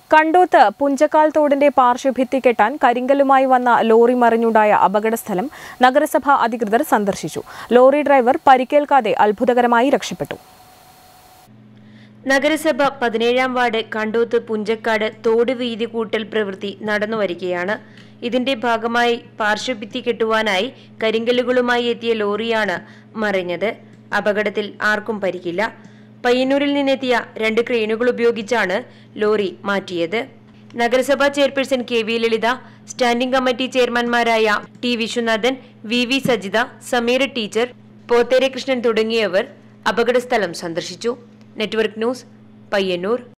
കണ്ടോത്ത് പുഞ്ചക്കാൽ തോടിന്റെ പാർശ്വഭിത്തി കെട്ടാൻ കരിങ്കല്ലുമായി വന്ന ലോറി മറിഞ്ഞുണ്ടായ അപകടസ്ഥലം നഗരസഭ അധികൃതർ സന്ദർശിച്ചു ലോറി ഡ്രൈവർ പരിക്കേൽക്കാതെ അത്ഭുതകരമായി രക്ഷപ്പെട്ടു നഗരസഭ പതിനേഴാം വാർഡ് കണ്ടൂത്ത് പുഞ്ചക്കാട് തോട് വീതി കൂട്ടൽ പ്രവൃത്തി നടന്നുവരികയാണ് ഇതിന്റെ ഭാഗമായി പാർശ്വഭിത്തി കെട്ടുവാനായി കരിങ്കല്ലുകളുമായി എത്തിയ ലോറിയാണ് മറിഞ്ഞത് അപകടത്തിൽ ആർക്കും പരിക്കില്ല പയ്യന്നൂരിൽ നിന്നെത്തിയ രണ്ട് ക്രെയിനുകൾ ഉപയോഗിച്ചാണ് ലോറി മാറ്റിയത് നഗരസഭാ chairperson K V Lalitha standing committee ചെയർമാൻമാരായ T Viswanathan V V Sajitha Sameer teacher Pothere Krishnan തുടങ്ങിയവർ അപകടസ്ഥലം സന്ദർശിച്ചു നെറ്റ്വർക്ക് ന്യൂസ് പയ്യന്നൂർ